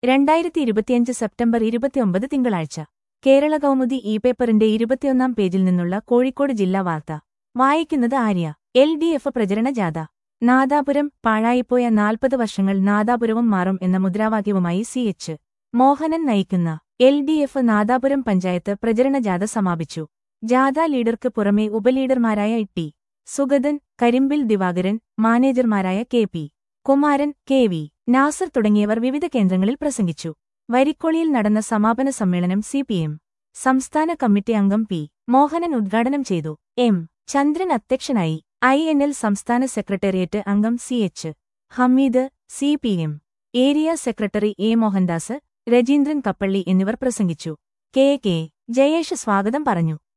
രണ്ടായിരത്തി ഇരുപത്തിയഞ്ച് സെപ്റ്റംബർ ഇരുപത്തിയൊമ്പത് തിങ്കളാഴ്ച കേരള കൗമുദി ഇ പേപ്പറിന്റെ ഇരുപത്തിയൊന്നാം പേജിൽ നിന്നുള്ള കോഴിക്കോട് ജില്ലാ വാർത്ത വായിക്കുന്നത് ആര്യ എൽ ഡി എഫ് പ്രചരണ ജാഥ നാദാപുരം പാഴായിപ്പോയ നാൽപ്പത് വർഷങ്ങൾ നാദാപുരവും മാറും എന്ന മുദ്രാവാക്യവുമായി സി എച്ച് മോഹനൻ നയിക്കുന്ന L D F Nadapuram panchayat പ്രചരണ ജാഥ സമാപിച്ചു ജാഥ ലീഡർക്ക് പുറമെ ഉപലീഡർമാരായ ടി സുഗതൻ കരിമ്പിൽ ദിവാകരൻ മാനേജർമാരായ K P Kumaran K V Nasar തുടങ്ങിയവർ വിവിധ കേന്ദ്രങ്ങളിൽ പ്രസംഗിച്ചു വരിക്കൊളിയിൽ നടന്ന സമാപന സമ്മേളനം സി പി എം സംസ്ഥാന കമ്മിറ്റി അംഗം പി മോഹനൻ ഉദ്ഘാടനം ചെയ്തു എം ചന്ദ്രൻ അധ്യക്ഷനായി ഐ എൻ എൽ സംസ്ഥാന സെക്രട്ടേറിയറ്റ് അംഗം C H Hameed C P M area secretary A Mohandas Rajeendran Kappalli എന്നിവർ പ്രസംഗിച്ചു കെ കെ ജയേഷ് സ്വാഗതം പറഞ്ഞു